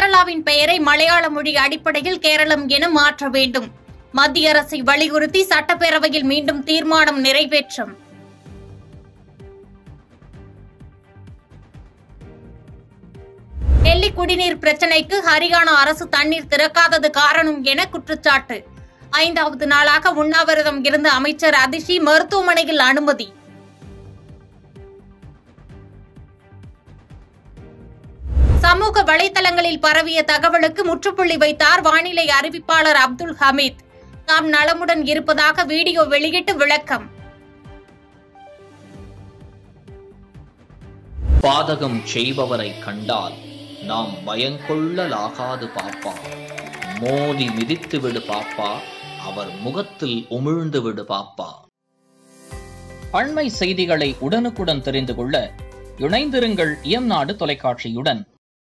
கேரளாவின் பெயரை மலையாள மொழி அடிப்படையில் கேரளம் என மாற்ற வேண்டும் மத்திய அரசை வலியுறுத்தி சட்டப்பேரவையில் மீண்டும் தீர்மானம் நிறைவேற்றம் டெல்லி குடிநீர் பிரச்சினைக்கு ஹரியானா அரசு தண்ணீர் திறக்காதது காரணம் என குற்றச்சாட்டு ஐந்தாவது நாளாக உண்ணாவிரதம் இருந்த அமைச்சர் அதிஷி மருத்துவமனையில் அனுமதி சமூக வலைதளங்களில் பரவிய தகவலுக்கு முற்றுப்புள்ளி வைத்தார் வானிலை அறிவிப்பாளர் அப்துல் ஹமீத் தாம் நலமுடன் இருப்பதாக வீடியோ வெளியிட்டு விளக்கம் பாதகம் செய்பவரை கண்டால் நாம் பயங்கொள்ளலாகாது பாப்பா மோதி மிதித்து விடு பாப்பா அவர் முகத்தில் உமிழ்ந்து விடு பாப்பா அண்மை செய்திகளை உடனுக்குடன் தெரிந்து கொள்ள இணைந்திருங்கள் இயம்நாடு தொலைக்காட்சியுடன்